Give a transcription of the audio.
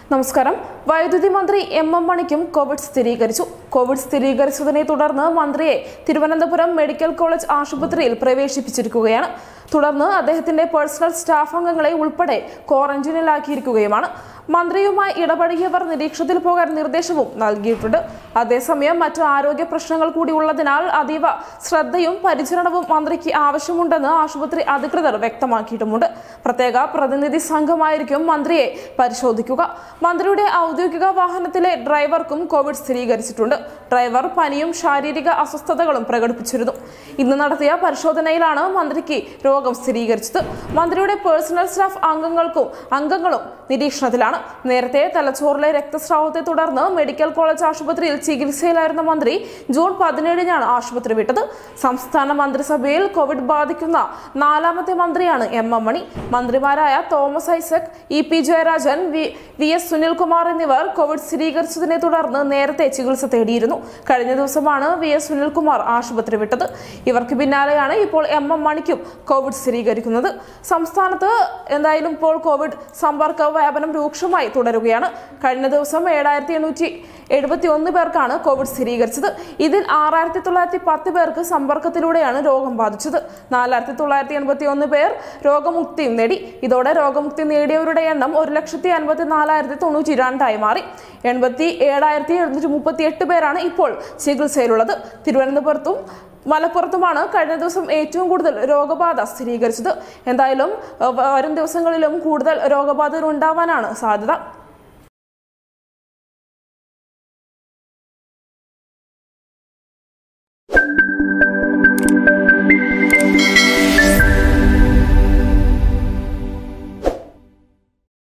നമസ്കാരം വൈദ്യുതി മന്ത്രി എം എം മണിക്കും കോവിഡ് സ്ഥിരീകരിച്ചു കോവിഡ് സ്ഥിരീകരിച്ചതിനെ തുടർന്ന് മന്ത്രിയെ തിരുവനന്തപുരം മെഡിക്കൽ കോളേജ് ആശുപത്രിയിൽ പ്രവേശിപ്പിച്ചിരിക്കുകയാണ് തുടർന്ന് അദ്ദേഹത്തിന്റെ പേഴ്സണൽ സ്റ്റാഫ് അംഗങ്ങളെ ഉൾപ്പെടെ ക്വാറന്റീനിലാക്കിയിരിക്കുകയുമാണ് മന്ത്രിയുമായി ഇടപഴകിയവർ നിരീക്ഷണത്തിൽ പോകാൻ നിർദ്ദേശവും നൽകിയിട്ടുണ്ട് അതേസമയം മറ്റു ആരോഗ്യ പ്രശ്നങ്ങൾ കൂടി ഉള്ളതിനാൽ അതീവ ശ്രദ്ധയും പരിചരണവും മന്ത്രിക്ക് ആവശ്യമുണ്ടെന്ന് ആശുപത്രി അധികൃതർ വ്യക്തമാക്കിയിട്ടുമുണ്ട് പ്രത്യേക പ്രതിനിധി സംഘമായിരിക്കും മന്ത്രിയെ പരിശോധിക്കുക മന്ത്രിയുടെ ഔദ്യോഗിക വാഹനത്തിലെ ഡ്രൈവർക്കും കോവിഡ് സ്ഥിരീകരിച്ചിട്ടുണ്ട് ഡ്രൈവർ പനിയും ശാരീരിക അസ്വസ്ഥതകളും പ്രകടിപ്പിച്ചിരുന്നു ഇന്ന് നടത്തിയ പരിശോധനയിലാണ് മന്ത്രിക്ക് രോഗം സ്ഥിരീകരിച്ചത് മന്ത്രിയുടെ പേഴ്സണൽ സ്റ്റാഫ് അംഗങ്ങൾക്കും അംഗങ്ങളും നിരീക്ഷണത്തിലാണ് നേരത്തെ തലച്ചോറിലെ രക്തസ്രാവത്തെ തുടർന്ന് മെഡിക്കൽ കോളേജ് ആശുപത്രിയിൽ ചികിത്സയിലായിരുന്ന മന്ത്രി ജൂൺ പതിനേഴിനാണ് ആശുപത്രി വിട്ടത് സംസ്ഥാന മന്ത്രിസഭയിൽ കോവിഡ് ബാധിക്കുന്ന നാലാമത്തെ മന്ത്രിയാണ് എം എം മണി മന്ത്രിമാരായ Thomas Isaac E P Jayarajan V V S Sunilkumar എന്നിവർ കോവിഡ് സ്ഥിരീകരിച്ചതിനെ തുടർന്ന് നേരത്തെ ചികിത്സ തേടിയിരുന്നു കഴിഞ്ഞ ദിവസമാണ് വി എസ് സുനിൽകുമാർ ആശുപത്രി വിട്ടത് ഇവർക്ക് പിന്നാലെയാണ് ഇപ്പോൾ എം എം മണിക്കും കോവിഡ് സ്ഥിരീകരിക്കുന്നത് സംസ്ഥാനത്ത് എന്തായാലും ഇപ്പോൾ കോവിഡ് സമ്പർക്ക വ്യാപനം രൂക്ഷമായി തുടരുകയാണ് കഴിഞ്ഞ ദിവസം ഏഴായിരത്തി എണ്ണൂറ്റി എഴുപത്തി ഒന്ന് പേർക്കാണ് കോവിഡ് സ്ഥിരീകരിച്ചത് ഇതിൽ ആറായിരത്തി തൊള്ളായിരത്തി പത്ത് പേർക്ക് സമ്പർക്കത്തിലൂടെയാണ് രോഗം ബാധിച്ചത് നാലായിരത്തി തൊള്ളായിരത്തി എൺപത്തി ഒന്ന് പേർ രോഗമുക്തിയും നേടി ഇതോടെ രോഗമുക്തി നേടിയവരുടെ എണ്ണം ഒരു ലക്ഷത്തി അൻപത്തി നാലായിരത്തി തൊണ്ണൂറ്റി രണ്ടായി മാറി എൺപത്തി ഏഴായിരത്തി എഴുന്നൂറ്റി മുപ്പത്തി എട്ട് പേരാണ് ഇപ്പോൾ ചികിത്സയിലുള്ളത് തിരുവനന്തപുരത്തും മലപ്പുറത്തുമാണ് കഴിഞ്ഞ ദിവസം ഏറ്റവും കൂടുതൽ രോഗബാധ സ്ഥിരീകരിച്ചത് എന്തായാലും ഏഹ്, വരും ദിവസങ്ങളിലും കൂടുതൽ രോഗബാധ ഉണ്ടാവാനാണ് സാധ്യത